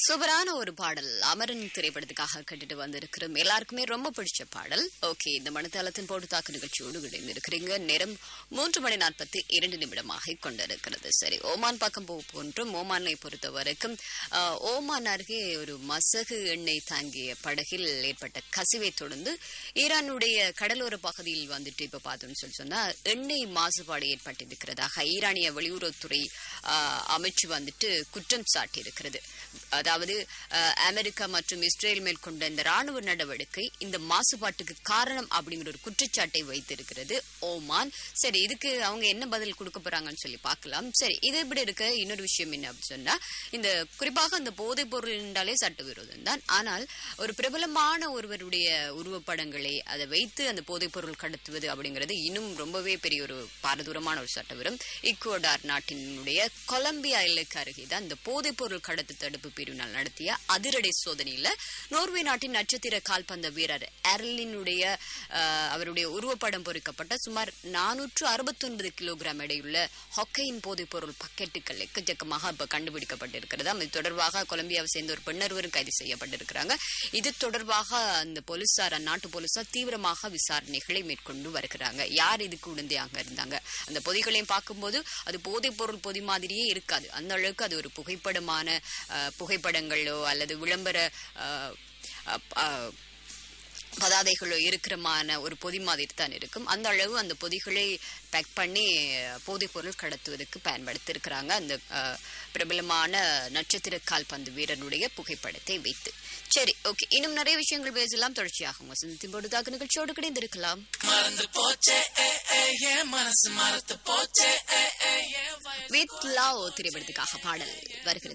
சூப்பரான ஒரு பாடல் அமரன் திரைப்படத்துக்காக கட்டிட்டு வந்திருக்கிறோம் எல்லாருக்குமே ரொம்ப பிடிச்ச பாடல் ஓகே இந்த மனத்தாளத்தின் போட்டு தாக்கு நிகழ்ச்சியோடு இணைந்திருக்கிறீங்க நேரம் மூன்று மணி நாற்பத்தி இரண்டு நிமிடமாக கொண்டிருக்கிறது சரி ஓமான் பக்கம் போ போன்றும் ஓமானை பொறுத்த வரைக்கும் ஆஹ், ஓமான் அருகே ஒரு மசகு எண்ணெய் தாங்கிய படகில் ஏற்பட்ட கசிவை தொடர்ந்து ஈரானுடைய கடலோர பகுதியில் வந்துட்டு இப்ப பார்த்தோம்னு சொல்லி சொன்னா எண்ணெய் மாசுபாடு ஏற்பட்டிருக்கிறதாக ஈரானிய வெளியுறவுத்துறை ஆஹ், அமைச்சு வந்துட்டு குற்றம் சாட்டியிருக்கிறது அதாவது அஹ், அமெரிக்கா மற்றும் இஸ்ரேல் மேற்கொண்ட இந்த ராணுவ நடவடிக்கை இந்த மாசுபாட்டுக்கு காரணம் அப்படிங்கிற ஒரு குற்றச்சாட்டை வைத்திருக்கிறது ஓமான் சரி இதுக்கு அவங்க என்ன பதில் கொடுக்க போறாங்கன்னு சொல்லி பார்க்கலாம் சரி இது இப்படி இருக்க இன்னொரு விஷயம் என்ன அப்படின்னு சொன்னா இந்த குறிப்பாக இந்த போதைப் பொருள் என்றாலே சட்டவிரோதம் தான் ஆனால் ஒரு பிரபலமான ஒருவருடைய உருவப்படங்களை அதை வைத்து அந்த போதைப் பொருள் கடத்துவது அப்படிங்கிறது இன்னும் ரொம்பவே பெரிய ஒரு பாரதூரமான ஒரு சட்டவிரோதம் ஈக்குவடார் நாட்டினுடைய கொலம்பியா எல்லைக்கு அருகே தான் இந்த போதைப் பொருள் கடத்து தடுப்பு பிரிவினால் நடத்திய அதிரடி சோதனையில நோர்வே நாட்டின் நட்சத்திர கால்பந்த வீரர் எர்லினுடைய அஹ், அவருடைய உருவப்படம் பொறிக்கப்பட்ட சுமார் நானூற்று அறுபத்தொன்பது கிலோகிராம் எடையுள்ள ஹொக்கையின் போதைப் பொருள் பக்கெட்டுகள் எக்கச்சக்கமாக இப்ப கண்டுபிடிக்கப்பட்டிருக்கிறது இது தொடர்பாக கொலம்பியாவை சேர்ந்த ஒரு பெண்ணொருவரும் கைது செய்யப்பட்டிருக்கிறாங்க இது தொடர்பாக அந்த போலீசார் அந்நாட்டு போலீசார் தீவிரமாக விசாரணைகளை மேற்கொண்டு வருகிறாங்க யார் இதுக்கு உடந்தையாக இருந்தாங்க அந்த பொதிகளையும் பார்க்கும்போது அது போதைப் பொருள் பொதி மாதிரியே இருக்காது அந்த அளவுக்கு அது ஒரு புகைப்படமான அஹ், புகைப்படங்களோ அல்லது விளம்பர அஹ், அப்- அஹ், பதாதைகளோ இருக்கிறமான ஒரு பொதி மாதிரி தான் இருக்கும் அந்த அளவு அந்த பொதிகளை பேக் பண்ணி அஹ், போதைப் பொருள் கடத்துவதற்கு பயன்படுத்தி இருக்கிறாங்க அந்த அஹ், பிரபலமான நட்சத்திர கால்பந்து வீரனுடைய புகைப்படத்தை வைத்து சரி ஓகே இன்னும் நிறைய விஷயங்கள் பேசலாம் தொடர்ச்சியாக வசந்தத்தின் பொழுதாக நிகழ்ச்சியோடு கிடைந்திருக்கலாம் மறந்து போச்சே ஏ, ஏ, என் மனசு மறந்து போச்சே ஏ, ஏ, என் வயசு வித் லவ் திரைப்படத்துக்காக பாடல் வருகிறது